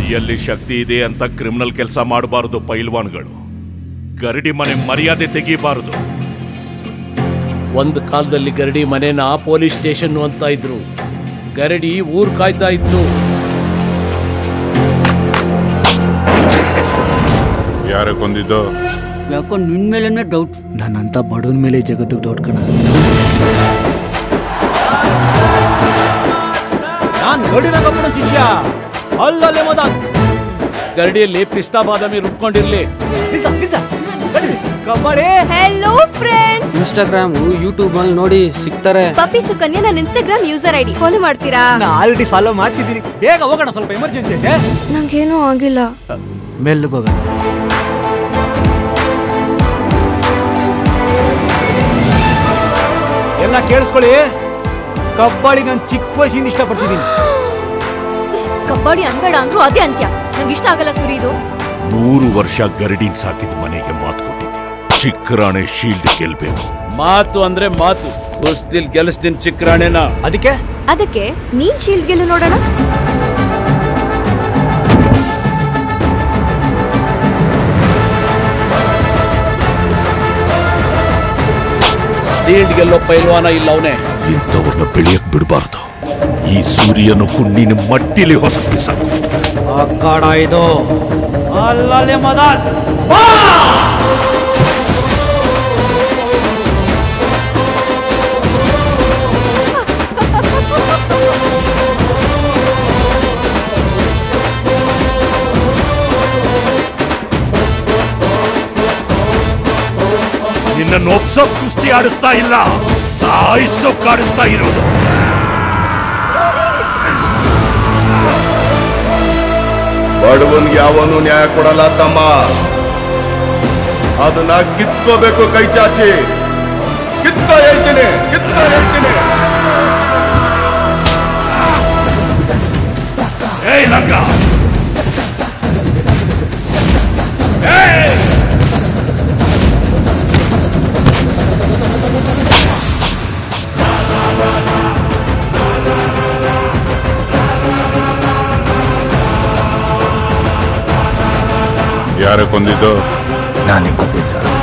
ಕೈಯಲ್ಲಿ ಶಕ್ತಿ ಇದೆ ಅಂತ ಕ್ರಿಮಿನಲ್ ಕೆಲಸ ಮಾಡಬಾರದು ಪೈಲ್ವಾನ್ಗಳು ಗರಡಿ ಮನೆ ಮರ್ಯಾದೆ ತೆಗಿಬಾರದು ಒಂದು ಕಾಲದಲ್ಲಿ ಗರಡಿ ಮನೆನ ಪೊಲೀಸ್ ಸ್ಟೇಷನ್ ಅಂತ ಇದ್ರು ಗರಡಿ ಊರ್ ಕಾಯ್ತಾ ಇತ್ತು ಯಾರ ಕೊಂದಿದ್ದು ಯಾಕೋ ನಿನ್ ಮೇಲೇನೆ ಡೌಟ್ ನನ್ನಂತ ಬಡವನ ಮೇಲೆ ಜಗತ್ತಿಗೆ ಡೌಟ್ ಕಣ ನಾನ್ ಗಡಿನಾಗಪ್ಪನ ಶಿಷ್ಯ ಅಲ್ಲಲ್ಲೇ ಮದ ಗರಡಿಯಲ್ಲಿ ಪಿಸ್ತಾ ಬಾದಾಮಿ ರುಬ್ಕೊಂಡಿರ್ಲಿ kabaddi hello friends Instagram YouTube ಅಲ್ಲಿ ನೋಡಿ ಸಿಗ್ತಾರೆ ಪಪ್ಪಿ ಸುಕನ್ಯಾ ನನ್ನ ಇನ್ಸ್ಟಾಗ್ರಾಮ್ ಯೂಸರ್ ಐಡಿ ಫಾಲೋ ಮಾಡ್ತೀರಾ ನಾ ಆಲ್ರೆಡಿ ಫಾಲೋ ಮಾಡ್ತಿದ್ದೀನಿ ಬೇಗ ಹೋಗೋಣ ಸ್ವಲ್ಪ ಎಮರ್ಜೆನ್ಸಿ ಐತೆ ನಂಗೇನೂ ಆಗಿಲ್ಲ ಮೆಲ್ಲಗೆ ಹೋಗೋಣ ಎಲ್ಲ ಕೇಳಿಸ್ಕೊಳ್ಳಿ ಕಬಡ್ಡಿ ನಾನು ಚಿಕ್ಕ ವಯಸ್ಸಿಂದ ಇಷ್ಟಪಡ್ತಿದ್ದೀನಿ ಕಬಡ್ಡಿ ಅನ್ಬೇಡ ಅಂದ್ರು ಅದೇ ಅಂತ್ಯ ನಂಗೆ ಇಷ್ಟ ಆಗಲ್ಲ ಸುರಿ ಇದು ನೂರು ವರ್ಷ ಗರಡಿನ್ ಸಾಕಿದ ಮನೆಗೆ ಮಾತು ಕೊಟ್ಟಿದ್ದೆ ಚಿಕ್ಕರಾಣೆ ಶೀಲ್ಡ್ ಗೆಲ್ಬೇಕು ಮಾತು ಅಂದ್ರೆ ಮಾತು ಕುಸ್ತಿಲ್ ಗೆಲ್ಲಿಸ್ತೀನಿ ಚಿಕ್ಕರಾಣೆನ ಅದಕ್ಕೆ ಅದಕ್ಕೆ ನೀನ್ ಶೀಲ್ಡ್ ಗೆಲ್ಲು ನೋಡೋಣ ಸೀಲ್ಡ್ ಗೆಲ್ಲೋ ಪೈಲ್ವಾನ ಇಲ್ಲ ಅವನೇ ಇಂಥವ್ರನ್ನ ಬೆಳೆಯಕ್ ಬಿಡಬಾರ್ದು ಈ ಸೂರ್ಯನ ಕುಣ್ಣಿನ ಮಟ್ಟಿಲಿ ಹೊಸ ಬಿಸಾಕು ಅಕ್ಕಾಡ ಇದು ಅಲ್ಲಲ್ಲೇ ಮದಾನ್ ನಿನ್ನನ್ನು ಒಪ್ಸೋ ಕುಸ್ತಿ ಆಡಿಸ್ತಾ ಇಲ್ಲ ಸಾಯಿಸೋ ಕಾಡಿಸ್ತಾ ಇರೋದು ಬಡವನ್ಗೆ ಯಾವನು ನ್ಯಾಯ ಕೊಡಲ್ಲ ತಮ್ಮ ಅದನ್ನ ಕಿತ್ಕೋಬೇಕು ಕೈ ಚಾಚಿ ಕಿತ್ಕೋ ಹೇಳ್ತೀನಿ ಕಿತ್ಕೋ ಹೇಳ್ತೀನಿ ಏಯ್ ಲಂಗ ಏಯ್ ಯಾರ ಕೊಂದಿದ್ದು ನಾನೇ ಕೊಂದಿದ್ದ